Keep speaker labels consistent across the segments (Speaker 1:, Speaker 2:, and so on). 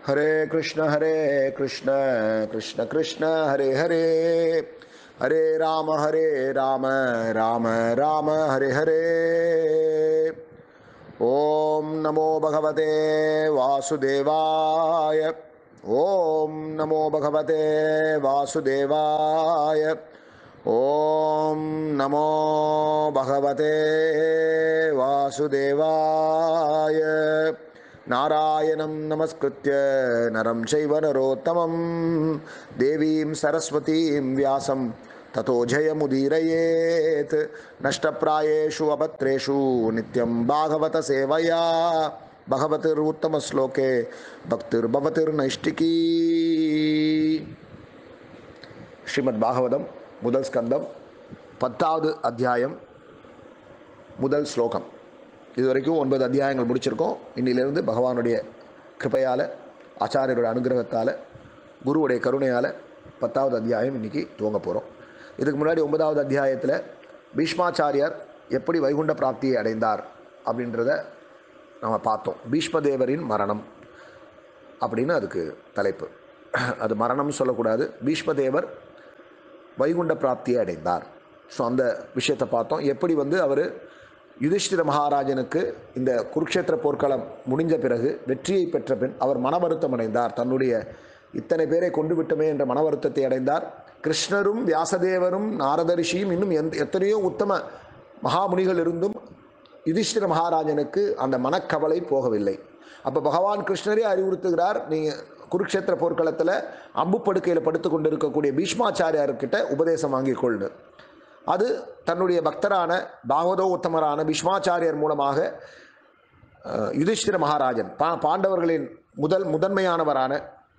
Speaker 1: हरे कृष्ण हरे कृष्ण कृष्ण कृष्ण हरे हरे हरे राम हरे राम राम राम हरे हरे ॐ नमो भगवते वासुदेवाय ॐ नमो भगवते वासुदेवाय ॐ नमो भगवते वासुदेवाय नारायणं नमस्कृत्य नरं चैव नरोत्तमं देवीं सरस्वतीं व्यासं ततो जयमुदीरयेत् नष्टप्रायेषु अपत्रेषु नित्यं भागवतसेवया भगवतिरुत्तमश्लोके भक्तिर्भवतिर्नैष्टिकी ஸ்ரீமத் பாகவதம் முதல் ஸ்கந்தம் பத்தாவது அத்தியாயம் முதல் ஸ்லோகம் இது வரைக்கும் ஒன்பது அத்தியாயங்கள் முடிச்சிருக்கோம் இன்னிலிருந்து பகவானுடைய கிருபையால் ஆச்சாரியரோட அனுகிரகத்தால் குருவுடைய கருணையால் பத்தாவது அத்தியாயம் இன்னைக்கு துவங்க போகிறோம் இதுக்கு முன்னாடி ஒன்பதாவது அத்தியாயத்தில் பீஷ்மாச்சாரியார் எப்படி வைகுண்ட பிராப்தியை அடைந்தார் அப்படின்றத நம்ம பார்த்தோம் பீஷ்மதேவரின் மரணம் அப்படின்னு அதுக்கு தலைப்பு அது மரணம் சொல்லக்கூடாது பீஷ்மதேவர் வைகுண்ட பிராப்தியை அடைந்தார் ஸோ அந்த விஷயத்தை பார்த்தோம் எப்படி வந்து அவர் யுதிஷ்டிர மகாராஜனுக்கு இந்த குருக்ஷேத்திர போர்க்களம் முடிஞ்ச பிறகு வெற்றியை பெற்ற பின் அவர் மன வருத்தம் அடைந்தார் தன்னுடைய இத்தனை பேரை கொண்டு விட்டமே என்ற மன வருத்தத்தை அடைந்தார் கிருஷ்ணரும் வியாசதேவரும் நாரத ரிஷியும் இன்னும் எந்த எத்தனையோ உத்தம மகாமுனிகள் இருந்தும் யுதிஷ்டிர மகாராஜனுக்கு அந்த மனக்கவலை போகவில்லை அப்போ பகவான் கிருஷ்ணரே அறிவுறுத்துகிறார் நீங்கள் குருக்ஷேத்திர போர்க்களத்தில் அம்பு படுக்கையில் படுத்து கொண்டிருக்கக்கூடிய பீஷ்மாச்சாரியார்கிட்ட உபதேசம் வாங்கிக் கொள்ளு அது தன்னுடைய பக்தரான பாகவதோ உத்தமரான பீஷ்மாச்சாரியர் மூலமாக அஹ், யுதிஷ்டிர மகாராஜன் பா பாண்டவர்களின் முதல் முதன்மையானவரான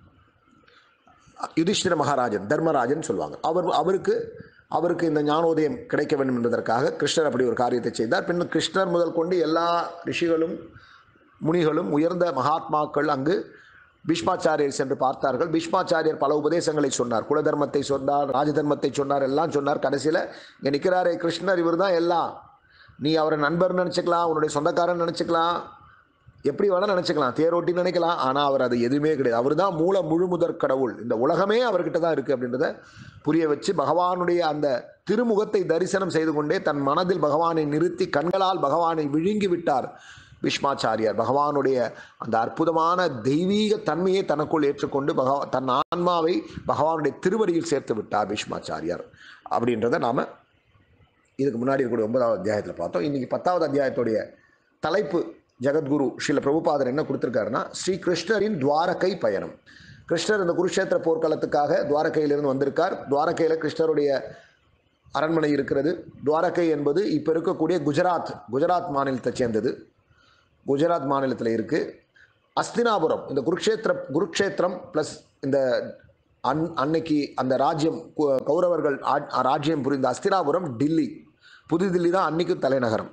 Speaker 1: யுதிஷ்டிர மகாராஜன் தர்மராஜன் சொல்லுவாங்க அவர் அவருக்கு அவருக்கு இந்த ஞானோதயம் கிடைக்க வேண்டும் என்பதற்காக கிருஷ்ணர் அப்படி ஒரு காரியத்தை செய்தார் பின் கிருஷ்ணர் முதல் கொண்டு எல்லா ரிஷிகளும் முனிகளும் உயர்ந்த மகாத்மாக்கள் அங்கு பீஷ்மாச்சாரியர் சென்று பார்த்தார்கள் பீஷ்மாச்சாரியர் பல உபதேசங்களை சொன்னார் குலதர்மத்தை சொன்னார் ராஜதர்மத்தை சொன்னார் எல்லாம் சொன்னார் கடைசியில் இங்கே நிற்கிறாரே கிருஷ்ணர் இவர் தான் எல்லாம் நீ அவரை நண்பர்னு நினச்சிக்கலாம் உன்னுடைய சொந்தக்காரன் நினச்சிக்கலாம் எப்படி வேணால் நினச்சிக்கலாம் தேரோட்டி நினைக்கலாம் ஆனால் அவர் அது எதுவுமே கிடையாது அவர் தான் மூல முழு முதற் கடவுள் இந்த உலகமே அவர்கிட்ட தான் இருக்குது அப்படின்றத புரிய வச்சு பகவானுடைய அந்த திருமுகத்தை தரிசனம் செய்து கொண்டே தன் மனதில் பகவானை நிறுத்தி கண்களால் பகவானை விழுங்கி விட்டார் பீஷ்மாச்சாரியார் பகவானுடைய அந்த அற்புதமான தெய்வீக தன்மையை தனக்குள் ஏற்றுக்கொண்டு பகவா தன் ஆன்மாவை பகவானுடைய திருவடியில் சேர்த்து விட்டார் பீஷ்மாச்சாரியார் அப்படின்றத நாம் இதுக்கு முன்னாடி இருக்கக்கூடிய ஒன்பதாவது அத்தியாயத்தில் பார்த்தோம் இன்றைக்கி பத்தாவது அத்தியாயத்துடைய தலைப்பு ஜெகத்குரு ஸ்ரீல பிரபுபாதர் என்ன கொடுத்துருக்காருன்னா ஸ்ரீ கிருஷ்ணரின் துவாரகை பயணம் கிருஷ்ணர் இந்த குருஷேத்திர போர்க்களத்துக்காக துவாரகையிலிருந்து வந்திருக்கார் துவாரகையில் கிருஷ்ணருடைய அரண்மனை இருக்கிறது துவாரகை என்பது இப்போ இருக்கக்கூடிய குஜராத் குஜராத் மாநிலத்தை சேர்ந்தது குஜராத் மாநிலத்தில் இருக்குது அஸ்தினாபுரம் இந்த குருக்ஷேத்திர குருக்ஷேத்திரம் ப்ளஸ் இந்த அன் அன்னைக்கு அந்த ராஜ்யம் கு- கௌரவர்கள் ஆட்- ராஜ்யம் புரிந்த அஸ்தினாபுரம் டில்லி புதுதில்லி தான் அன்னைக்கு தலைநகரம்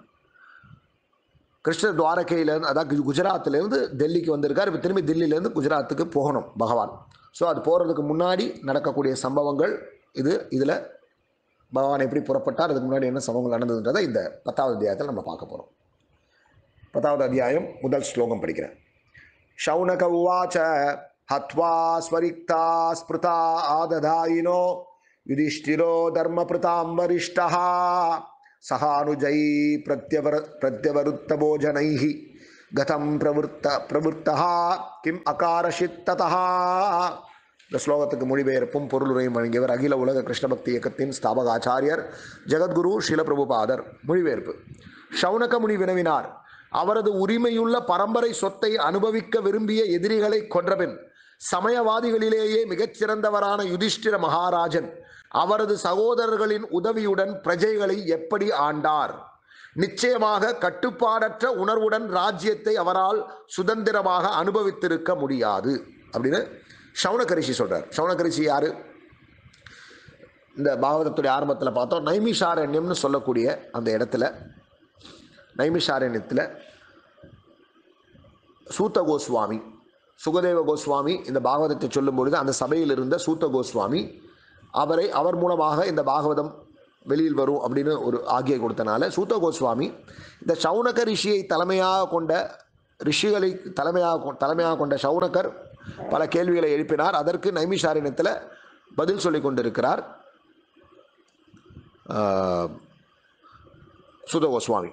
Speaker 1: கிருஷ்ணர் துவாரகையிலேருந்து அதாவது கு- குஜராத்திலேருந்து டெல்லிக்கு வந்திருக்கார் இப்போ திரும்பி தில்லியிலேருந்து குஜராத்துக்கு போகணும் பகவான் ஸோ அது போகிறதுக்கு முன்னாடி நடக்கக்கூடிய சம்பவங்கள் இது இதில் பகவான் எப்படி புறப்பட்டார் அதுக்கு முன்னாடி என்ன சம்பவங்கள் நடந்ததுன்றதை இந்த பத்தாவது அத்தியாயத்தில் நம்ம பார்க்க போகிறோம் பத்தாவது அத்தியாயம் முதல் ஸ்லோகம் படிக்கிறேன் शौनक उवाच हत्वा स्वरिक्ता स्मृता आदधायिनो युधिष्ठिरो धर्मपृतां वरिष्ठः सहानुजै प्रत्यवर प्रत्यवरुत्तभोजनैः गतं प्रवृत्त प्रवृत्तः किम् अकारशित् ततः இந்த ஸ்லோகத்துக்கு மொழிபெயர்ப்பும் பொருளுரையும் வழங்கியவர் அகில உலக கிருஷ்ண பக்தி இயக்கத்தின் ஸ்தாபக ஆச்சாரியர் ஜெகத்குரு ஷில பிரபுபாதர் மொழிபெயர்ப்பு ஷௌனக முனி வினவினார் அவரது உரிமையுள்ள பரம்பரை சொத்தை அனுபவிக்க விரும்பிய எதிரிகளை கொன்றபின் சமயவாதிகளிலேயே மிகச்சிறந்தவரான யுதிஷ்டிர மகாராஜன் அவரது சகோதரர்களின் உதவியுடன் பிரஜைகளை எப்படி ஆண்டார் நிச்சயமாக கட்டுப்பாடற்ற உணர்வுடன் ராஜ்யத்தை அவரால் சுதந்திரமாக அனுபவித்திருக்க முடியாது அப்படின்னு சவுனகரிஷி சொல்றார் சவுனகரிஷி யாரு இந்த பாகவதத்துடைய ஆரம்பத்தில் பார்த்தோம் நைமிஷாரண்யம்னு சொல்லக்கூடிய அந்த இடத்துல நைமிஷாரண்யத்தில் சூத்த கோஸ்வாமி சுகதேவ கோஸ்வாமி இந்த பாகவதத்தை சொல்லும் பொழுது அந்த சபையில் இருந்த சூத்த கோஸ்வாமி அவரை அவர் மூலமாக இந்த பாகவதம் வெளியில் வரும் அப்படின்னு ஒரு ஆகியை கொடுத்தனால சூத்த கோஸ்வாமி இந்த சவுனக ரிஷியை தலைமையாக கொண்ட ரிஷிகளை தலைமையாக கொ- தலைமையாக கொண்ட சவுனகர் பல கேள்விகளை எழுப்பினார் அதற்கு நைமிஷாரண்யத்தில் பதில் சொல்லி கொண்டிருக்கிறார் ஆஹ், சுத கோஸ்வாமி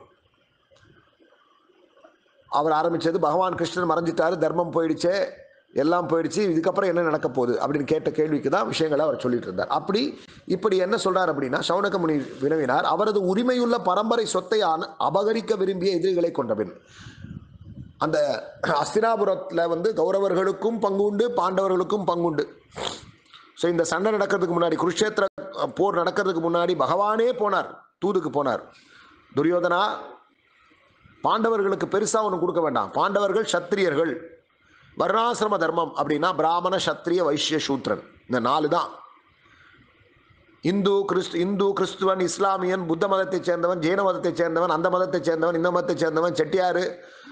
Speaker 1: அவர் ஆரம்பிச்சது பகவான் கிருஷ்ணன் மறைஞ்சிட்டாரு தர்மம் போயிடுச்சே எல்லாம் போயிடுச்சு இதுக்கப்புறம் என்ன நடக்க போகுது அப்படின்னு கேட்ட கேள்விக்கு தான் விஷயங்களை அவர் சொல்லிட்டு இருந்தார் அப்படி இப்படி என்ன சொல்றார் அப்படின்னா சவுனக முனி வினவினார் அவரது உரிமையுள்ள பரம்பரை சொத்தை அன- அபகரிக்க விரும்பிய எதிரிகளை கொண்டபின் அந்த அஸ்தினாபுரத்தில் வந்து கௌரவர்களுக்கும் பங்குண்டு பாண்டவர்களுக்கும் பங்குண்டு ஸோ இந்த சண்டை நடக்கிறதுக்கு முன்னாடி குருஷேத்திர அஹ், போர் நடக்கிறதுக்கு முன்னாடி பகவானே போனார் தூதுக்கு போனார் துரியோதனா பாண்டவர்களுக்கு பெருசாக ஒன்று கொடுக்க வேண்டாம் பாண்டவர்கள் சத்திரியர்கள் வர்ணாசிரம தர்மம் அப்படின்னா பிராமண சத்திரிய வைஷ்ய சூத்ரன் இந்த நாலு தான் இந்து கிறிஸ்து இந்து கிறிஸ்துவன் இஸ்லாமியன் புத்த மதத்தைச் சேர்ந்தவன் ஜெயின மதத்தைச் சேர்ந்தவன் அந்த மதத்தைச் சேர்ந்தவன் இந்த மதத்தைச் சேர்ந்தவன் செட்டியார்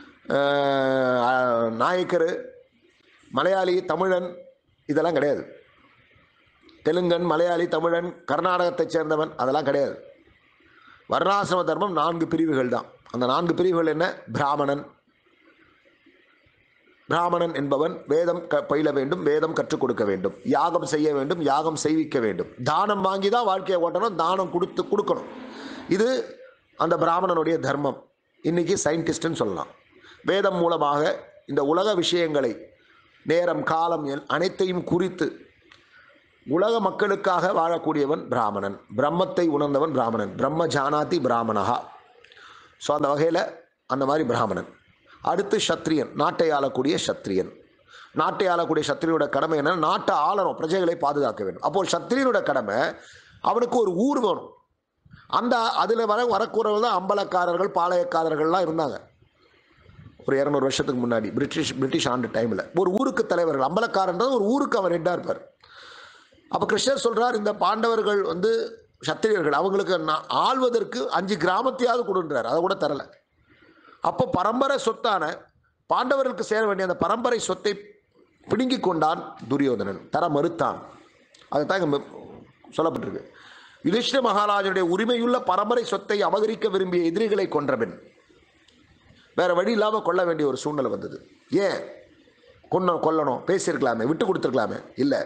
Speaker 1: நாயக்கர் மலையாளி தமிழன் இதெல்லாம் கிடையாது தெலுங்கன் மலையாளி தமிழன் கர்நாடகத்தைச் சேர்ந்தவன் அதெல்லாம் கிடையாது வர்ணாசிரம தர்மம் நான்கு பிரிவுகள் தான் அந்த நான்கு பிரிவுகள் என்ன பிராமணன் பிராமணன் என்பவன் வேதம் க பயில வேண்டும் வேதம் கற்றுக் கொடுக்க வேண்டும் யாகம் செய்ய வேண்டும் யாகம் செய்விக்க வேண்டும் தானம் வாங்கி தான் வாழ்க்கையை ஓட்டணும் தானம் கொடுத்து கொடுக்கணும் இது அந்த பிராமணனுடைய தர்மம் இன்னைக்கு சயின்டிஸ்ட்னு சொல்லலாம் வேதம் மூலமாக இந்த உலக விஷயங்களை நேரம் காலம் எல்- அனைத்தையும் குறித்து உலக மக்களுக்காக வாழக்கூடியவன் பிராமணன் பிரம்மத்தை உணர்ந்தவன் பிராமணன் பிரம்ம ஜானாதி பிராமணஹா ஸோ அந்த வகையில் அந்த மாதிரி பிராமணன் அடுத்து சத்திரியன் நாட்டை ஆளக்கூடிய சத்திரியன் நாட்டை ஆளக்கூடிய சத்திரியனோட கடமை என்ன நாட்டை ஆளணும் பிரஜைகளை பாதுகாக்க வேண்டும் அப்போ சத்திரியனோட கடமை அவனுக்கு ஒரு ஊர் வேணும் அந்த அதில் வர வரக்கூறவர்கள் தான் அம்பலக்காரர்கள் பாளையக்காரர்கள்லாம் இருந்தாங்க ஒரு இரநூறு வருஷத்துக்கு முன்னாடி பிரிட்டிஷ் பிரிட்டிஷ் ஆண்டு டைமில் ஒரு ஊருக்கு தலைவர்கள் அம்பலக்காரன்றது ஒரு ஊருக்கு அவர் ஹெட்டாக இருப்பார் அப்போ கிருஷ்ணர் சொல்றார் இந்த பாண்டவர்கள் வந்து சத்திரியர்கள் அவங்களுக்கு நான் ஆள்வதற்கு அஞ்சு கிராமத்தையாவது கொடுன்றார் அதை கூட தரல அப்போ பரம்பரை சொத்தான பாண்டவர்களுக்கு சேர வேண்டிய அந்த பரம்பரை சொத்தை பிடுங்கி கொண்டான் துரியோதனன் தர மறுத்தான் அதுதான் இங்கே சொல்லப்பட்டிருக்கு யுதிஷ்ட மகாராஜனுடைய உரிமையுள்ள பரம்பரை சொத்தை அபகரிக்க விரும்பிய எதிரிகளை கொன்றபின் வேற வழி இல்லாமல் கொள்ள வேண்டிய ஒரு சூழ்நிலை வந்தது ஏன் கொன்னோம் கொல்லணும் பேசியிருக்கலாமே விட்டு கொடுத்துருக்கலாமே இல்லை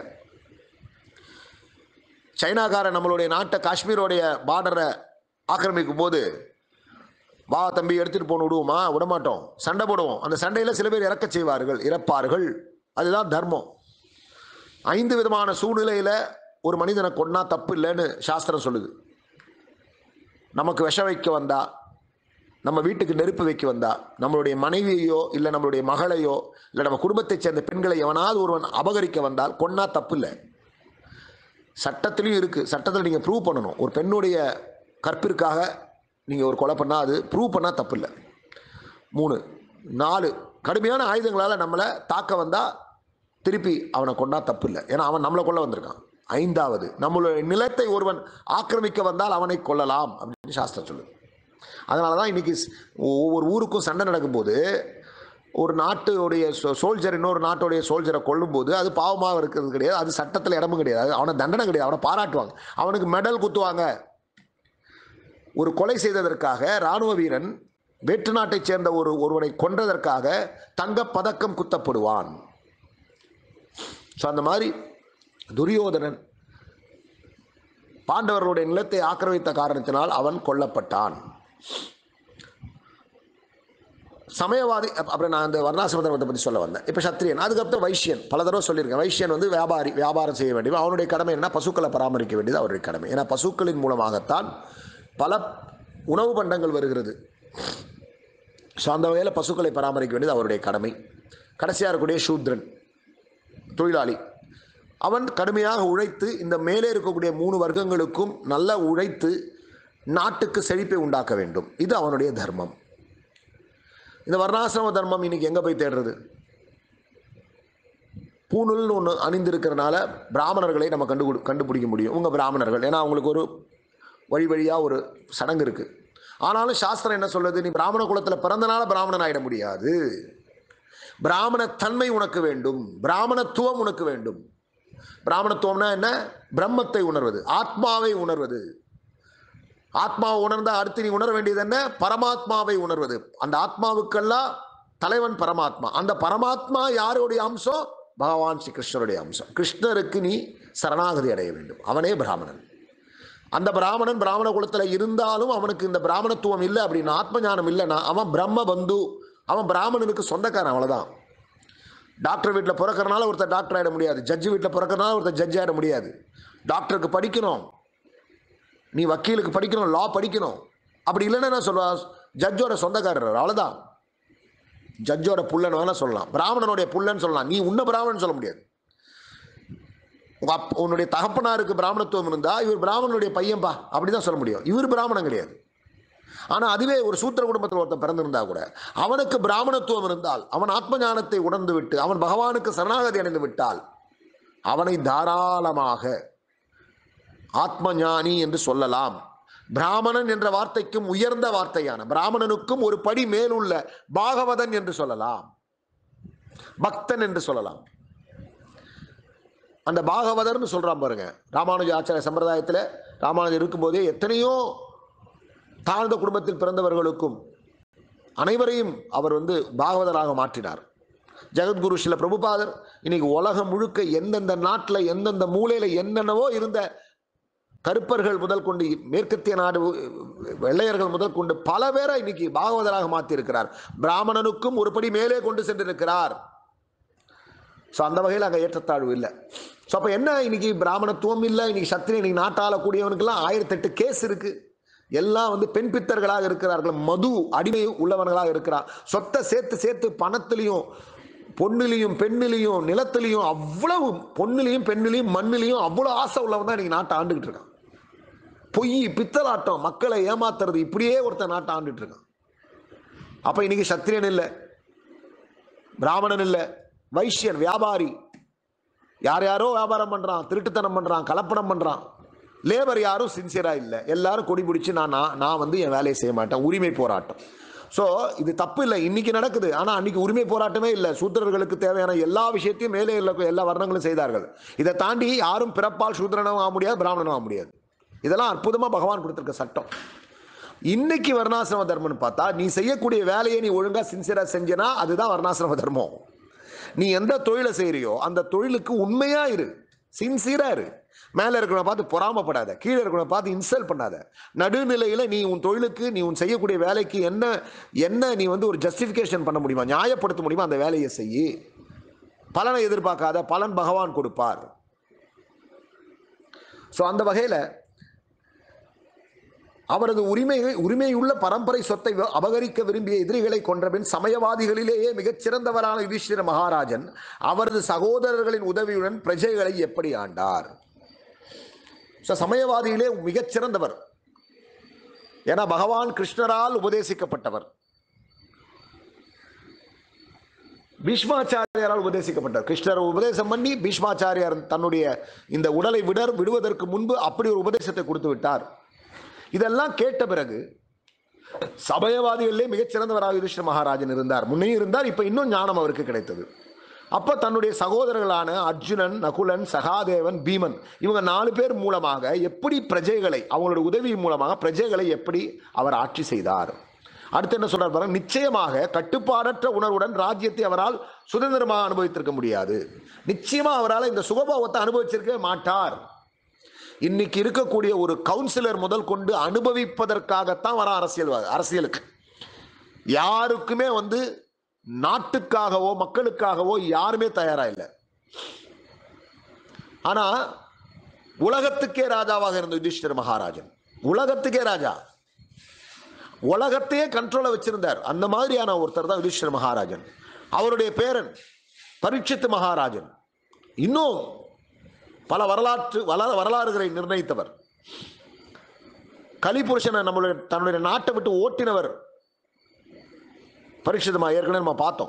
Speaker 1: சைனாக்காரன் நம்மளுடைய நாட்டை காஷ்மீரோடைய பார்டரை ஆக்கிரமிக்கும் போது வா தம்பி எடுத்துட்டு போன விடுவோமா விடமாட்டோம் சண்டை போடுவோம் அந்த சண்டையில் சில பேர் இறக்கச் செய்வார்கள் இறப்பார்கள் அதுதான் தர்மம் ஐந்து விதமான சூழ்நிலையில் ஒரு மனிதனை கொன்னா தப்பு இல்லைன்னு சாஸ்திரம் சொல்லுது நமக்கு விஷ வைக்க வந்தா நம்ம வீட்டுக்கு நெருப்பு வைக்க வந்தா நம்மளுடைய மனைவியையோ இல்லை நம்மளுடைய மகளையோ இல்லை நம்ம குடும்பத்தைச் சேர்ந்த பெண்களை எவனாவது ஒருவன் அபகரிக்க வந்தால் கொன்னா தப்பு இல்லை சட்டத்திலையும் இருக்குது சட்டத்தில் நீங்கள் ப்ரூவ் பண்ணணும் ஒரு பெண்ணுடைய கற்பிற்காக நீங்கள் ஒரு கொலை பண்ணால் அது ப்ரூவ் பண்ணால் தப்பு இல்லை மூணு நாலு கடுமையான ஆயுதங்களால் நம்மளை தாக்க வந்தால் திருப்பி அவனை கொண்டா தப்பு இல்லை ஏன்னா அவன் நம்மளை கொல்ல வந்திருக்கான் ஐந்தாவது நம்மளுடைய நிலத்தை ஒருவன் ஆக்கிரமிக்க வந்தால் அவனை கொல்லலாம் அப்படின்னு சாஸ்திரம் சொல்லுது அதனால தான் இன்றைக்கி ஒவ்வொரு ஊருக்கும் சண்டை நடக்கும்போது ஒரு நாட்டுடைய சோல்ஜர் இன்னொரு நாட்டுடைய சோல்ஜரை கொல்லும்போது அது பாவமாக இருக்கிறது கிடையாது அது சட்டத்தில் இடமும் கிடையாது அது அவனை தண்டனை கிடையாது அவனை பாராட்டுவாங்க அவனுக்கு மெடல் குத்துவாங்க ஒரு கொலை செய்ததற்காக இராணுவ வீரன் வேற்று நாட்டைச் சேர்ந்த ஒரு ஒருவனை கொன்றதற்காக தங்கப் பதக்கம் குத்தப்படுவான் ஸோ அந்த மாதிரி துரியோதனன் பாண்டவர்களுடைய நிலத்தை ஆக்கிரமித்த காரணத்தினால் அவன் கொல்லப்பட்டான் சமயவாதி அப்~ அப்புறம் நான் அந்த வர்ணாசிரம தர்மத்தை பற்றி சொல்ல வந்தேன் இப்போ சத்திரியன் அதுக்கப்புறம் வைஷ்யன் பல தடவை சொல்லியிருக்கேன் வைஷ்யன் வந்து வியாபாரி வியாபாரம் செய்ய வேண்டியது அவனுடைய கடமை என்ன பசுக்களை பராமரிக்க வேண்டியது அவருடைய கடமை ஏன்னா பசுக்களின் மூலமாகத்தான் பல உணவு பண்டங்கள் வருகிறது ஸோ அந்த வகையில் பசுக்களை பராமரிக்க வேண்டியது அவருடைய கடமை கடைசியாக இருக்கக்கூடிய சூத்ரன் தொழிலாளி அவன் கடுமையாக உழைத்து இந்த மேலே இருக்கக்கூடிய மூணு வர்க்கங்களுக்கும் நல்லா உழைத்து நாட்டுக்கு செழிப்பை உண்டாக்க வேண்டும் இது அவனுடைய தர்மம் இந்த வர்ணாசிரம தர்மம் இன்னைக்கு எங்கே போய் தேடுறது பூணூல்னு ஒன்று அணிந்திருக்கிறனால பிராமணர்களை நம்ம கண்டு கண்டுபிடிக்க முடியும் உங்கள் பிராமணர்கள் ஏன்னா அவங்களுக்கு ஒரு வழி வழியாக ஒரு சடங்கு இருக்குது ஆனாலும் சாஸ்திரம் என்ன சொல்லுது நீ பிராமண குலத்தில் பிறந்தனால பிராமணன் ஆயிட முடியாது பிராமண தன்மை உனக்கு வேண்டும் பிராமணத்துவம் உனக்கு வேண்டும் பிராமணத்துவம்னா என்ன பிரம்மத்தை உணர்வது ஆத்மாவை உணர்வது ஆத்மாவை உணர்ந்தா அடுத்து நீ உணர வேண்டியது என்ன பரமாத்மாவை உணர்வது அந்த ஆத்மாவுக்கெல்லாம் தலைவன் பரமாத்மா அந்த பரமாத்மா யாருடைய அம்சம் பகவான் ஸ்ரீ கிருஷ்ணருடைய அம்சம் கிருஷ்ணருக்கு நீ சரணாகதி அடைய வேண்டும் அவனே பிராமணன் அந்த பிராமணன் பிராமண குலத்தில் இருந்தாலும் அவனுக்கு இந்த பிராமணத்துவம் இல்லை அப்படின்னு ஆத்ம ஞானம் இல்லைன்னா அவன் பிரம்ம பந்து அவன் பிராமணனுக்கு சொந்தக்காரன் அவ்வளோதான் டாக்டர் வீட்டில் பிறக்கறனால ஒருத்தர் டாக்டர் ஆகிட முடியாது ஜட்ஜு வீட்டில் பிறக்கறனால ஒருத்தர் ஜட்ஜ் ஆகிட முடியாது டாக்டருக்கு படிக்கணும் நீ வக்கீலுக்கு படிக்கணும் லா படிக்கணும் அப்படி இல்லைன்னா என்ன சொல்லுவா ஜட்ஜோட சொந்தக்காரர் அவ்வளோதான் ஜட்ஜோட புள்ளன்னு வேணா சொல்லலாம் பிராமணனுடைய புள்ளன்னு சொல்லலாம் நீ உன்ன பிராமணன் சொல்ல முடியாது உங்க அப் உன்னுடைய தகப்பனாருக்கு பிராமணத்துவம் இருந்தா இவர் பிராமணனுடைய பையன்பா அப்படிதான் சொல்ல முடியும் இவர் பிராமணன் கிடையாது ஆனா அதுவே ஒரு சூத்திர குடும்பத்தில் ஒருத்தன் பிறந்திருந்தா கூட அவனுக்கு பிராமணத்துவம் இருந்தால் அவன் ஆத்ம ஞானத்தை உணர்ந்து விட்டு அவன் பகவானுக்கு சரணாகதி அடைந்து விட்டால் அவனை தாராளமாக ஆத்ம ஞானி என்று சொல்லலாம் பிராமணன் என்ற வார்த்தைக்கும் உயர்ந்த வார்த்தையான பிராமணனுக்கும் ஒரு படி மேலுள்ள பாகவதன் என்று சொல்லலாம் பக்தன் என்று சொல்லலாம் அந்த பாகவதர்னு சொல்றான் பாருங்க ராமானுஜ ஆச்சார சம்பிரதாயத்தில் ராமானுஜர் இருக்கும்போதே எத்தனையோ தாழ்ந்த குடும்பத்தில் பிறந்தவர்களுக்கும் அனைவரையும் அவர் வந்து பாகவதராக மாற்றினார் ஜெகத்குரு சில பிரபுபாதர் இன்னைக்கு உலகம் முழுக்க எந்தெந்த நாட்டில் எந்தெந்த மூலையில் என்னென்னவோ இருந்த கருப்பர்கள் முதல் கொண்டு மேற்கத்திய நாடு வெள்ளையர்கள் முதல் கொண்டு பல பேரை இன்னைக்கு பாகவதராக மாற்றியிருக்கிறார் பிராமணனுக்கும் ஒரு படி மேலே கொண்டு சென்றிருக்கிறார் ஸோ அந்த வகையில் அங்கே ஏற்றத்தாழ்வு இல்லை ஸோ அப்போ என்ன இன்னைக்கு பிராமணத்துவம் இல்லை இன்னைக்கு சத்திரி இன்னைக்கு நாட்டாளக்கூடியவனுக்கெல்லாம் ஆயிரத்தெட்டு கேஸ் இருக்கு எல்லாம் வந்து பெண் பித்தர்களாக இருக்கிறார்கள் மது அடிமை உள்ளவர்களாக இருக்கிறார் சொத்தை சேர்த்து சேர்த்து பணத்திலையும் பொண்ணுலையும் பெண்ணிலையும் நிலத்திலையும் அவ்வளவு பொண்ணுலையும் பெண்ணிலையும் மண்ணிலையும் அவ்வளோ ஆசை உள்ளவன் தான் இன்னைக்கு நாட்டை ஆண்டுகிட்டு இருக்கான் பொய் பித்தலாட்டம் மக்களை ஏமாத்துறது இப்படியே ஒருத்தன் நாட்டை ஆண்டுட்டு இருக்கான் அப்ப இன்னைக்கு சத்திரியன் இல்லை பிராமணன் இல்லை வைஷ்யன் வியாபாரி யார் யாரோ வியாபாரம் பண்றான் திருட்டுத்தனம் பண்றான் கலப்படம் பண்றான் லேபர் யாரும் சின்சியரா இல்லை எல்லாரும் கொடி பிடிச்சி நான் நான் நான் வந்து என் வேலையை செய்ய மாட்டேன் உரிமை போராட்டம் ஸோ இது தப்பு இல்லை இன்னைக்கு நடக்குது ஆனால் அன்னைக்கு உரிமை போராட்டமே இல்லை சூத்திரர்களுக்கு தேவையான எல்லா விஷயத்தையும் மேலே உள்ள எல்லா வர்ணங்களும் செய்தார்கள் இதை தாண்டி யாரும் பிறப்பால் சூத்திரனும் ஆக முடியாது பிராமணனும் ஆக முடியாது இதெல்லாம் அற்புதமாக பகவான் கொடுத்துருக்க சட்டம் இன்னைக்கு வர்ணாசிரம தர்மம்னு பார்த்தா நீ செய்யக்கூடிய வேலையை நீ ஒழுங்கா சின்சியரா செஞ்சனா அதுதான் வர்ணாசிரம தர்மம் நீ எந்த தொழிலை செய்யறியோ அந்த தொழிலுக்கு உண்மையா இரு சின்சியரா இரு மேல இருக்கிறவனை பார்த்து பொறாமப்படாத கீழே இருக்கிறவனை பார்த்து இன்சல்ட் பண்ணாத நடுநிலையில நீ உன் தொழிலுக்கு நீ உன் செய்யக்கூடிய வேலைக்கு என்ன என்ன நீ வந்து ஒரு ஜஸ்டிஃபிகேஷன் பண்ண முடியுமா நியாயப்படுத்த முடியுமா அந்த வேலையை செய்யி பலனை எதிர்பார்க்காத பலன் பகவான் கொடுப்பார் ஸோ அந்த வகையில் அவரது உரிமை உரிமையுள்ள பரம்பரை சொத்தை வ- அபகரிக்க விரும்பிய எதிரிகளை கொன்றபின் சமயவாதிகளிலேயே மிகச் சிறந்தவரான யுதிஷ்டிர மகாராஜன் அவரது சகோதரர்களின் உதவியுடன் பிரஜைகளை எப்படி ஆண்டார் ஸோ சமயவாதியிலே மிகச் சிறந்தவர் ஏன்னா பகவான் கிருஷ்ணரால் உபதேசிக்கப்பட்டவர் பீஷ்மாச்சாரியாரால் உபதேசிக்கப்பட்டார் கிருஷ்ணர் உபதேசம் பண்ணி பீஷ்மாச்சாரியார் தன்னுடைய இந்த உடலை விடர் விடுவதற்கு முன்பு அப்படி ஒரு உபதேசத்தை கொடுத்து விட்டார் இதெல்லாம் கேட்ட பிறகு சமயவாதிகளிலே மிகச்சிறந்தவராக யுதிஷ்ட மகாராஜன் இருந்தார் முன்னே இருந்தார் இப்ப இன்னும் ஞானம் அவருக்கு கிடைத்தது அப்ப தன்னுடைய சகோதரர்களான அர்ஜுனன் நகுலன் சகாதேவன் பீமன் இவங்க நாலு பேர் மூலமாக எப்படி பிரஜைகளை அவங்களோட உதவி மூலமாக பிரஜைகளை எப்படி அவர் ஆட்சி செய்தார் அடுத்து என்ன சொல்றார் பாருங்க நிச்சயமாக கட்டுப்பாடற்ற உணர்வுடன் ராஜ்யத்தை அவரால் சுதந்திரமாக அனுபவித்திருக்க முடியாது நிச்சயமா அவரால் இந்த சுகபோகத்தை அனுபவிச்சிருக்கவே மாட்டார் இன்னைக்கு இருக்கக்கூடிய ஒரு கவுன்சிலர் முதல் கொண்டு அனுபவிப்பதற்காகத்தான் வர அரசியல் அரசியலுக்கு யாருக்குமே வந்து நாட்டுக்காகவோ மக்களுக்காகவோ யாருமே தயாரா இல்லை ஆனா உலகத்துக்கே ராஜாவாக இருந்த யுதிஷ்டர் மகாராஜன் உலகத்துக்கே ராஜா உலகத்தையே கண்ட்ரோல வச்சிருந்தார் அந்த மாதிரியான ஒருத்தர் தான் யுதிஷ்டர் மகாராஜன் அவருடைய பேரன் பரீட்சித்து மகாராஜன் இன்னும் பல வரலாற்று வள வரலாறுகளை நிர்ணயித்தவர் கலிபுருஷனை நம்மளுடைய தன்னுடைய நாட்டை விட்டு ஓட்டினவர் பரீட்சிதமா ஏற்கனவே நம்ம பார்த்தோம்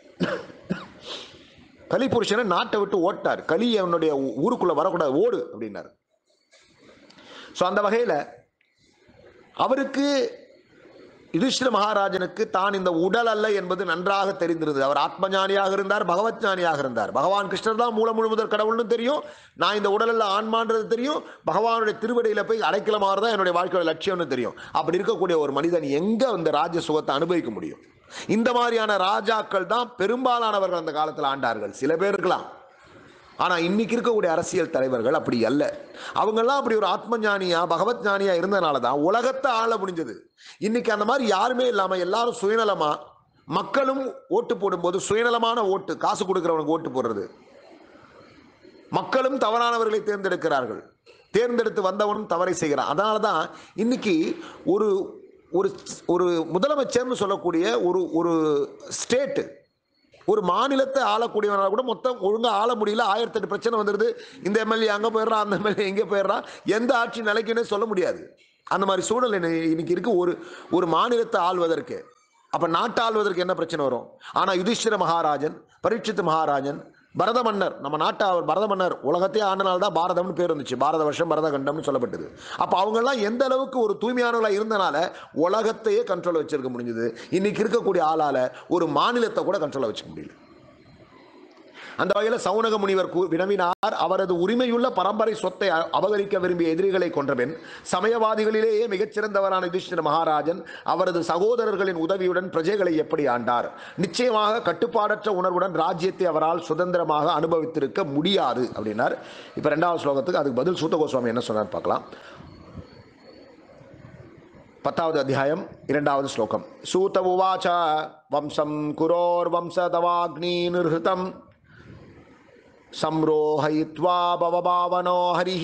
Speaker 1: கலிபுருஷனை நாட்டை விட்டு ஓட்டார் கலி அவனுடைய ஊருக்குள்ள வரக்கூடாது ஓடு அப்படின்னாரு ஸோ அந்த வகையில் அவருக்கு யுதிஷ்டிர மகாராஜனுக்கு தான் இந்த உடல் அல்ல என்பது நன்றாக தெரிந்திருந்தது அவர் ஆத்மஞானியாக இருந்தார் பகவத் ஞானியாக இருந்தார் பகவான் கிருஷ்ணர் தான் மூல முழுமுதல் கடவுள்னு தெரியும் நான் இந்த உடல் அல்ல ஆன்மான்றது தெரியும் பகவானுடைய திருவடியில போய் அடைக்கலமாக தான் என்னுடைய வாழ்க்கையோட லட்சியம்னு தெரியும் அப்படி இருக்கக்கூடிய ஒரு மனிதன் எங்க அந்த ராஜ சுகத்தை அனுபவிக்க முடியும் இந்த மாதிரியான ராஜாக்கள் தான் பெரும்பாலானவர்கள் அந்த காலத்தில் ஆண்டார்கள் சில பேர் இருக்கலாம் ஆனால் இன்னைக்கு இருக்கக்கூடிய அரசியல் தலைவர்கள் அப்படி அல்ல அவங்கெல்லாம் அப்படி ஒரு ஆத்ம ஞானியா பகவத் ஞானியா இருந்தனால தான் உலகத்தை ஆள முடிஞ்சது இன்னைக்கு அந்த மாதிரி யாருமே இல்லாமல் எல்லாரும் சுயநலமா மக்களும் ஓட்டு போடும்போது சுயநலமான ஓட்டு காசு கொடுக்குறவனுக்கு ஓட்டு போடுறது மக்களும் தவறானவர்களை தேர்ந்தெடுக்கிறார்கள் தேர்ந்தெடுத்து வந்தவனும் தவறை செய்கிறான் அதனால தான் இன்னைக்கு ஒரு ஒரு ஒரு முதலமைச்சர்னு சொல்லக்கூடிய ஒரு ஒரு ஸ்டேட்டு ஒரு மாநிலத்தை ஆளக்கூடியவனால கூட மொத்தம் ஒழுங்காக ஆள முடியல ஆயிரத்தெட்டு பிரச்சனை வந்துடுது இந்த எம்எல்ஏ அங்கே போயிடுறான் அந்த எம்எல்ஏ எங்கே போயிடுறான் எந்த ஆட்சி நிலைக்குன்னே சொல்ல முடியாது அந்த மாதிரி சூழல் இன்னை- இன்னைக்கு இருக்கு ஒரு ஒரு மாநிலத்தை ஆள்வதற்கு அப்ப நாட்டை ஆள்வதற்கு என்ன பிரச்சனை வரும் ஆனா யுதிஷ்டிர மகாராஜன் பரீட்சித் மகாராஜன் பரத மன்னர் நம்ம நாட்டை அவர் பரத மன்னர் உலகத்தையே ஆண்டனால தான் பாரதம்னு பேர் வந்துச்சு பாரத வருஷம் பரத கண்டம்னு சொல்லப்பட்டது அப்போ அவங்கெல்லாம் எந்த அளவுக்கு ஒரு தூய்மையானவர்களாக இருந்தனால உலகத்தையே கண்ட்ரோல் வச்சிருக்க முடிஞ்சது இன்னைக்கு இருக்கக்கூடிய ஆளால ஒரு மாநிலத்தை கூட கண்ட்ரோல் வச்சுக்க முடியல அந்த வகையில் சவுனக முனிவர் கூ- வினவினார் அவரது உரிமையுள்ள பரம்பரை சொத்தை அ- அபகரிக்க விரும்பிய எதிரிகளை கொன்றபின் சமயவாதிகளிலேயே மிகச்சிறந்தவரான யுதிஷ்டிர மகாராஜன் அவரது சகோதரர்களின் உதவியுடன் பிரஜைகளை எப்படி ஆண்டார் நிச்சயமாக கட்டுப்பாடற்ற உணர்வுடன் ராஜ்யத்தை அவரால் சுதந்திரமாக அனுபவித்திருக்க முடியாது அப்படின்னார் இப்போ ரெண்டாவது ஸ்லோகத்துக்கு அதுக்கு பதில் சூத்த கோஸ்வாமி என்ன சொன்னார் பார்க்கலாம் பத்தாவது அத்தியாயம் இரண்டாவது ஸ்லோகம் சூத உவாச்ச வம்சம் குரோர் வம்சதவாக்னி நிர்ஹிதம் संरोहयित्वा भवभावनो हरिः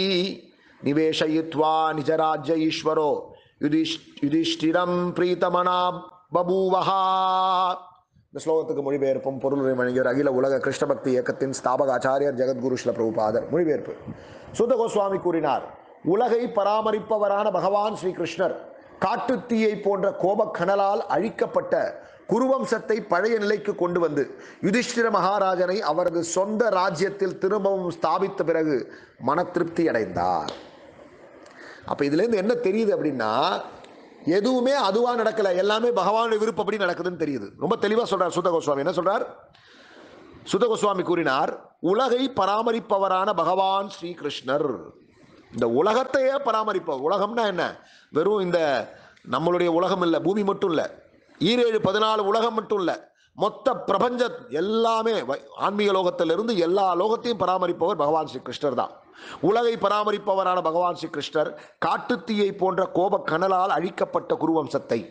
Speaker 1: निवेशयित्वा निजराज्य ईश्वरो युधिष् युधिष्ठिरं प्रीतमना बभूवः இந்த ஸ்லோகத்துக்கு மொழிபெயர்ப்பும் பொருளுரை வழங்கியவர் அகில உலக கிருஷ்ண பக்தி இயக்கத்தின் ஸ்தாபக ஆச்சாரியர் ஜெகத்குரு ஸ்ல பிரபுபாதர் மொழிபெயர்ப்பு சுத கோஸ்வாமி கூறினார் உலகை பராமரிப்பவரான பகவான் ஸ்ரீ கிருஷ்ணர் காட்டுத்தீயை போன்ற கோபக்கனலால் அழிக்கப்பட்ட குருவம்சத்தை பழைய நிலைக்கு கொண்டு வந்து யுதிஷ்டிர மகாராஜனை அவரது சொந்த ராஜ்யத்தில் திரும்பவும் ஸ்தாபித்த பிறகு மன திருப்தி அடைந்தார் அப்ப இதுல இருந்து என்ன தெரியுது அப்படின்னா எதுவுமே அதுவா நடக்கல எல்லாமே பகவானுடைய விருப்பப்படி நடக்குதுன்னு தெரியுது ரொம்ப தெளிவா சொல்றார் சுத கோஸ்வாமி என்ன சொல்றார் சுத கோஸ்வாமி கூறினார் உலகை பராமரிப்பவரான பகவான் ஸ்ரீ கிருஷ்ணர் இந்த உலகத்தையே பராமரிப்பவர் உலகம்னா என்ன வெறும் இந்த நம்மளுடைய உலகம் இல்லை பூமி மட்டும் இல்லை ஈரேழு பதினாலு உலகம் மட்டும் இல்லை மொத்த பிரபஞ்ச எல்லாமே வை- ஆன்மீக லோகத்திலிருந்து எல்லா லோகத்தையும் பராமரிப்பவர் பகவான் ஸ்ரீ கிருஷ்ணர் தான் உலகை பராமரிப்பவரான பகவான் ஸ்ரீ கிருஷ்ணர் காட்டுத்தீயை போன்ற கோப கனலால் அழிக்கப்பட்ட குருவம்சத்தை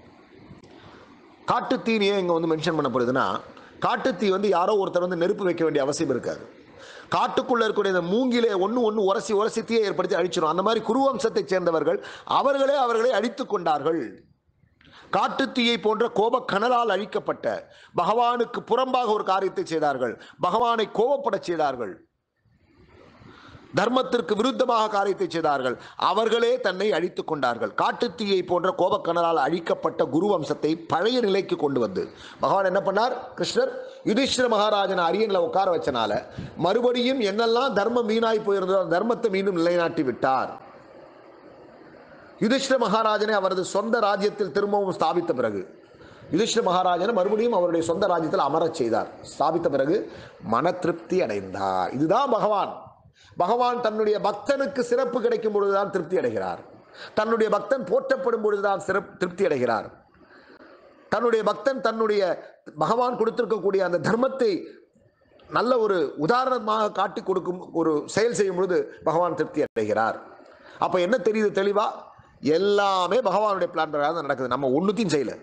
Speaker 1: காட்டுத்தீன்னு ஏன் இங்கே வந்து மென்ஷன் பண்ணப்படுதுன்னா காட்டுத்தீ வந்து யாரோ ஒருத்தர் வந்து நெருப்பு வைக்க வேண்டிய அவசியம் இருக்காது காட்டுக்குள்ள இருக்கக்கூடிய இந்த மூங்கிலே ஒன்று ஒன்று உரசி உரசி தீயை ஏற்படுத்தி அழிச்சிடும் அந்த மாதிரி குருவம்சத்தைச் சேர்ந்தவர்கள் அவர்களே அவர்களை அழித்துக் கொண்டார்கள் காட்டுத்தீயை போன்ற கோப கனலால் அழிக்கப்பட்ட பகவானுக்கு புறம்பாக ஒரு காரியத்தை செய்தார்கள் பகவானை கோபப்படச் செய்தார்கள் தர்மத்திற்கு விருத்தமாக காரியத்தை செய்தார்கள் அவர்களே தன்னை அழித்துக் கொண்டார்கள் காட்டுத்தீயை போன்ற கோபக்கனலால் அழிக்கப்பட்ட குரு வம்சத்தை பழைய நிலைக்கு கொண்டு வந்து பகவான் என்ன பண்ணார் கிருஷ்ணர் யுதிஷ்டிர மகாராஜனை அரியணில் உட்கார வச்சனால மறுபடியும் என்னெல்லாம் தர்மம் வீணாய் போயிருந்ததோ அந்த தர்மத்தை மீண்டும் நிலைநாட்டி விட்டார் யுதிஷ்டிர மகாராஜனை அவரது சொந்த ராஜ்யத்தில் திரும்பவும் ஸ்தாபித்த பிறகு யுதிஷ்டிர மகாராஜனை மறுபடியும் அவருடைய சொந்த ராஜ்யத்தில் அமரச் செய்தார் ஸ்தாபித்த பிறகு மன திருப்தி அடைந்தார் இதுதான் பகவான் பகவான் தன்னுடைய பக்தனுக்கு சிறப்பு கிடைக்கும் பொழுதுதான் திருப்தி அடைகிறார் தன்னுடைய பக்தன் போற்றப்படும் பொழுதுதான் சிறப்பு திருப்தி அடைகிறார் தன்னுடைய பக்தன் தன்னுடைய பகவான் கொடுத்திருக்கக்கூடிய அந்த தர்மத்தை நல்ல ஒரு உதாரணமாக காட்டி கொடுக்கும் ஒரு செயல் செய்யும் பொழுது பகவான் திருப்தி அடைகிறார் அப்ப என்ன தெரியுது தெளிவா எல்லாமே பகவானுடைய பிளான் பிரகாரம் தான் நடக்குது நம்ம ஒன்றுத்தையும் செய்யல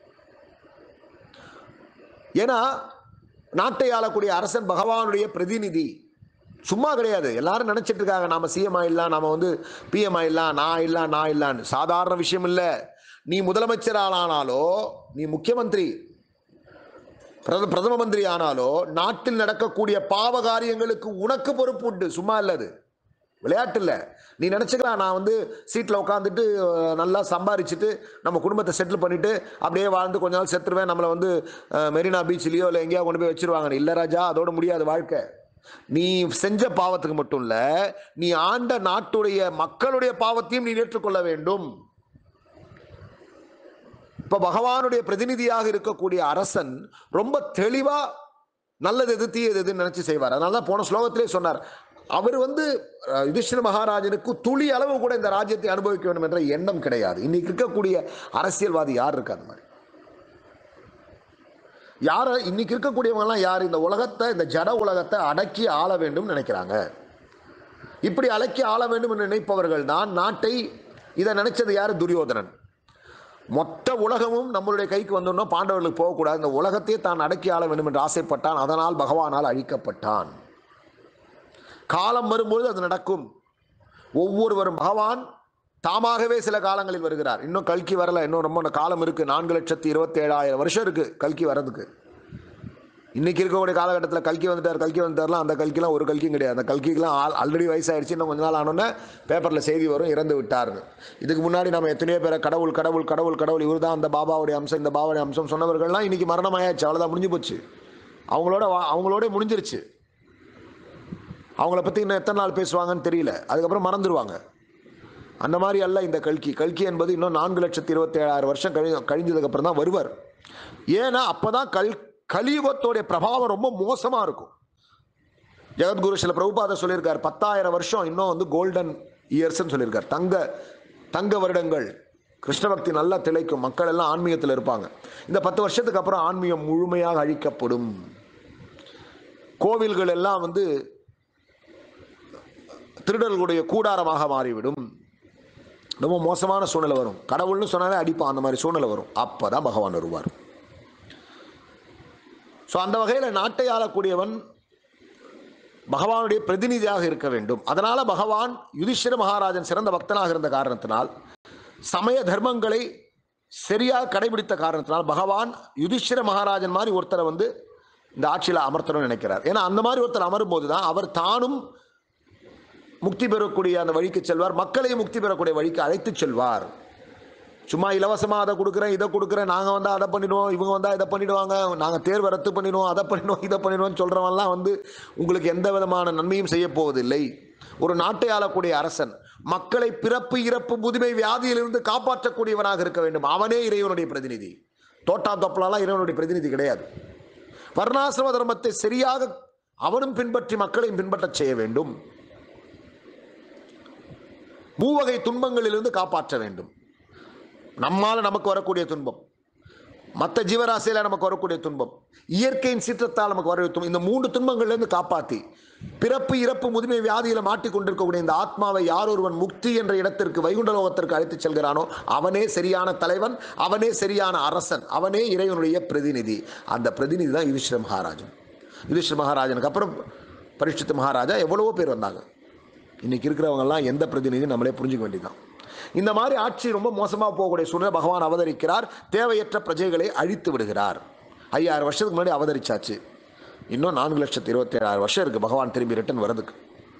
Speaker 1: ஏன்னா நாட்டை ஆளக்கூடிய அரசன் பகவானுடைய பிரதிநிதி சும்மா கிடையாது எல்லாரும் நினைச்சிட்டு இருக்காங்க நாம சிஎம் ஆயிடலாம் நாம வந்து பிஎம் ஆயிடலாம் நான் இல்ல நான் இல்லான்னு சாதாரண விஷயம் இல்லை நீ முதலமைச்சர் ஆனாலோ நீ முக்கியமந்திரி பிரத பிரதம மந்திரி ஆனாலோ நாட்டில் நடக்கக்கூடிய பாவ காரியங்களுக்கு உனக்கு பொறுப்பு உண்டு சும்மா இல்ல அது விளையாட்டு இல்லை நீ நினச்சிக்கிறா நான் வந்து சீட்டில் உட்காந்துட்டு அஹ், நல்லா சம்பாரிச்சிட்டு நம்ம குடும்பத்தை செட்டில் பண்ணிட்டு அப்படியே வாழ்ந்து கொஞ்ச நாள் செத்துருவேன் நம்மளை வந்து அஹ், மெரினா பீச்லேயோ இல்லை எங்கேயோ கொண்டு போய் வச்சிருவாங்க இல்லை ராஜா அதோட முடியாது வாழ்க்கை நீ செஞ்ச பாவத்துக்கு மட்டும் இல்ல நீ ஆண்ட நாட்டுடைய மக்களுடைய பாவத்தையும் நீ ஏற்றுக்கொள்ள வேண்டும் இப்ப பகவானுடைய பிரதிநிதியாக இருக்கக்கூடிய அரசன் ரொம்ப தெளிவா நல்லது எது தீயது எதுன்னு நினைச்சு செய்வார் அதனால தான் போன ஸ்லோகத்திலே சொன்னார் அவர் வந்து அஹ், யுதிஷ்டிர மகாராஜனுக்கு துளி அளவு கூட இந்த ராஜ்யத்தை அனுபவிக்க வேண்டும் என்ற எண்ணம் கிடையாது இன்னைக்கு இருக்கக்கூடிய அரசியல்வாதி யார் இருக்கா அந்த மாதிரி யாரை இன்னைக்கு இருக்கக்கூடியவங்கலாம் யார் இந்த உலகத்தை இந்த ஜட உலகத்தை அடக்கி ஆள வேண்டும் நினைக்கிறாங்க இப்படி அடக்கி ஆள வேண்டும் என்று நினைப்பவர்கள் தான் நாட்டை இதை நினைச்சது யார் துரியோதனன் மொத்த உலகமும் நம்மளுடைய கைக்கு வந்தோம்னா பாண்டவர்களுக்கு போகக்கூடாது இந்த உலகத்தையே தான் அடக்கி ஆள வேண்டும் என்று ஆசைப்பட்டான் அதனால் பகவானால் அழிக்கப்பட்டான் காலம் வரும்பொழுது அது நடக்கும் ஒவ்வொருவரும் பகவான் தாமாகவே சில காலங்களில் வருகிறார் இன்னும் கல்கி வரல இன்னும் ரொம்ப காலம் இருக்கு நான்கு லட்சத்தி இருபத்தி ஏழாயிரம் வருஷம் இருக்கு கல்கி வர்றதுக்கு இன்னைக்கு இருக்கக்கூடிய காலகட்டத்தில் கல்கி வந்துட்டார் கல்கி வந்துட்டார்லாம் அந்த கல்கிலாம் ஒரு கல்கியும் கிடையாது அந்த கல்கிக்கெல்லாம் ஆல் ஆல்ரெடி வயசாயிடுச்சு இன்னும் கொஞ்ச நாள் ஆனோன்னே பேப்பரில் செய்தி வரும் இறந்து விட்டார்னு இதுக்கு முன்னாடி நம்ம எத்தனையோ பேரை கடவுள் கடவுள் கடவுள் கடவுள் இவர் தான் அந்த பாபாவுடைய அம்சம் இந்த பாபாவுடைய அம்சம் சொன்னவர்கள்லாம் இன்னைக்கு மரணம் ஆயாச்சு அவ்வளோதான் முடிஞ்சு போச்சு அவங்களோட வா- அவங்களோட முடிஞ்சிருச்சு அவங்கள பற்றி இன்னும் எத்தனை நாள் பேசுவாங்கன்னு தெரியல அதுக்கப்புறம் மறந்துடுவாங்க அந்த மாதிரி அல்ல இந்த கல்கி கல்கி என்பது இன்னும் நான்கு லட்சத்தி இருபத்தி ஏழாயிரம் வருஷம் கழி கழிஞ்சதுக்கப்புறம் தான் வருவார் ஏன்னா அப்போ தான் கல் கலியுகத்தோடைய பிரபாவம் ரொம்ப மோசமாக இருக்கும் ஜெகத்குரு சில பிரபுபாத சொல்லியிருக்கார் பத்தாயிரம் வருஷம் இன்னும் வந்து கோல்டன் இயர்ஸ்ன்னு சொல்லியிருக்கார் தங்க தங்க வருடங்கள் கிருஷ்ண பக்தி நல்லா திளைக்கும் மக்கள் எல்லாம் ஆன்மீகத்தில் இருப்பாங்க இந்த பத்து வருஷத்துக்கு அப்புறம் ஆன்மீகம் முழுமையாக அழிக்கப்படும் கோவில்கள் எல்லாம் வந்து திருடர்களுடைய கூடாரமாக மாறிவிடும் ரொம்ப மோசமான சூழ்நிலை வரும் கடவுள்னு சொன்னாலே அடிப்பான் அந்த மாதிரி சூழ்நிலை வரும் அப்பதான் பகவான் வருவார் ஸோ அந்த வகையில் நாட்டை ஆளக்கூடியவன் பகவானுடைய பிரதிநிதியாக இருக்க வேண்டும் அதனால பகவான் யுதிஷ்டிர மகாராஜன் சிறந்த பக்தனாக இருந்த காரணத்தினால் சமய தர்மங்களை சரியாக கடைபிடித்த காரணத்தினால் பகவான் யுதிஷ்டிர மகாராஜன் மாதிரி ஒருத்தரை வந்து இந்த ஆட்சியில் அமர்த்தணும்னு நினைக்கிறார் ஏன்னா அந்த மாதிரி ஒருத்தர் அமரும் போது தான் அவர் தானும் முக்தி பெறக்கூடிய அந்த வழிக்கு செல்வார் மக்களையும் முக்தி பெறக்கூடிய வழிக்கு அழைத்து செல்வார் சும்மா இலவசமாக அதை கொடுக்குறேன் இதை கொடுக்குறேன் நாங்கள் வந்தால் அதை பண்ணிடுவோம் இவங்க வந்தால் இதை பண்ணிடுவாங்க நாங்கள் தேர்வு ரத்து பண்ணிடுவோம் அதை பண்ணிடுவோம் இதை பண்ணிடுவோம் சொல்கிறவன்லாம் வந்து உங்களுக்கு எந்த விதமான நன்மையும் செய்ய போவதில்லை ஒரு நாட்டை ஆளக்கூடிய அரசன் மக்களை பிறப்பு இறப்பு முதுமை வியாதியிலிருந்து காப்பாற்றக்கூடியவனாக இருக்க வேண்டும் அவனே இறைவனுடைய பிரதிநிதி தோட்டா தொப்பலாம் இறைவனுடைய பிரதிநிதி கிடையாது வர்ணாசிரம தர்மத்தை சரியாக அவனும் பின்பற்றி மக்களையும் பின்பற்றச் செய்ய வேண்டும் மூவகை துன்பங்களிலிருந்து காப்பாற்ற வேண்டும் நம்மால் நமக்கு வரக்கூடிய துன்பம் மற்ற ஜீவராசியில் நமக்கு வரக்கூடிய துன்பம் இயற்கையின் சீற்றத்தால் நமக்கு வரக்கூடிய துன்பம் இந்த மூன்று துன்பங்கள்லேருந்து காப்பாற்றி பிறப்பு இறப்பு முதுமை வியாதியில் மாட்டிக்கொண்டிருக்கக்கூடிய இந்த ஆத்மாவை யார் ஒருவன் முக்தி என்ற இடத்திற்கு வைகுண்ட லோகத்திற்கு அழைத்துச் செல்கிறானோ அவனே சரியான தலைவன் அவனே சரியான அரசன் அவனே இறைவனுடைய பிரதிநிதி அந்த பிரதிநிதி தான் யுதிஷ்டிர மகாராஜன் யுதிஷ்டிர மகாராஜனுக்கு அப்புறம் பரீட்சித் மகாராஜா எவ்வளவோ பேர் வந்தாங்க இன்னைக்கு இருக்கிறவங்கெல்லாம் எந்த பிரதிநிதி நம்மளே புரிஞ்சுக்க வேண்டியதுதான் இந்த மாதிரி ஆட்சி ரொம்ப மோசமாக போகக்கூடிய சூழ்நிலை பகவான் அவதரிக்கிறார் தேவையற்ற பிரஜைகளை அழித்து விடுகிறார் ஐயாயிரம் வருஷத்துக்கு முன்னாடி அவதரிச்சாச்சு இன்னும் நான்கு லட்சத்து இருபத்தி ஏழாயிரம் வருஷம் இருக்குது பகவான் திரும்பி ரிட்டன் வரதுக்கு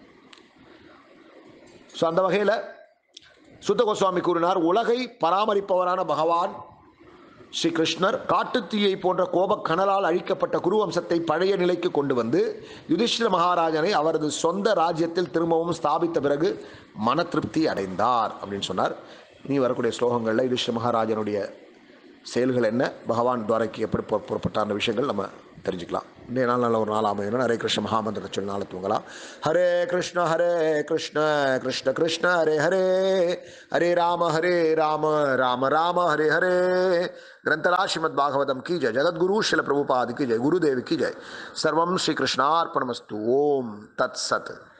Speaker 1: ஸோ அந்த வகையில் சுத்த கோஸ்வாமி கூறினார் உலகை பராமரிப்பவரான பகவான் ஸ்ரீ கிருஷ்ணர் காட்டுத்தீயை போன்ற கோபக் கனலால் அழிக்கப்பட்ட குருவம்சத்தை பழைய நிலைக்கு கொண்டு வந்து யுதிஷ்டிர மகாராஜனை அவரது சொந்த ராஜ்யத்தில் திரும்பவும் ஸ்தாபித்த பிறகு மன திருப்தி அடைந்தார் அப்படின்னு சொன்னார் இனி வரக்கூடிய ஸ்லோகங்களில் யுதிஷ்டிர மகாராஜனுடைய செயல்கள் என்ன பகவான் துவாரைக்கு எப்படி புற- புறப்பட்டார்ன்ற விஷயங்கள் நம்ம தெரிஞ்சுக்கலாம் இன்றைய நாள் நல்ல ஒரு நாள் அமையணும் ஹரே கிருஷ்ண மகாமந்திர சொல்லி நாளை தூங்கலாம் ஹரே கிருஷ்ண ஹரே கிருஷ்ண கிருஷ்ண கிருஷ்ண ஹரே ஹரே ஹரே ராம ஹரே ராம ராம ராம ஹரே ஹரே ग्रंथराज श्रीमद भागवतम की जय जगत गुरु शिल प्रभुपाद की जय गुरुदेव की जय सर्वम श्री कृष्णार्पणमस्तु ओम तत्सत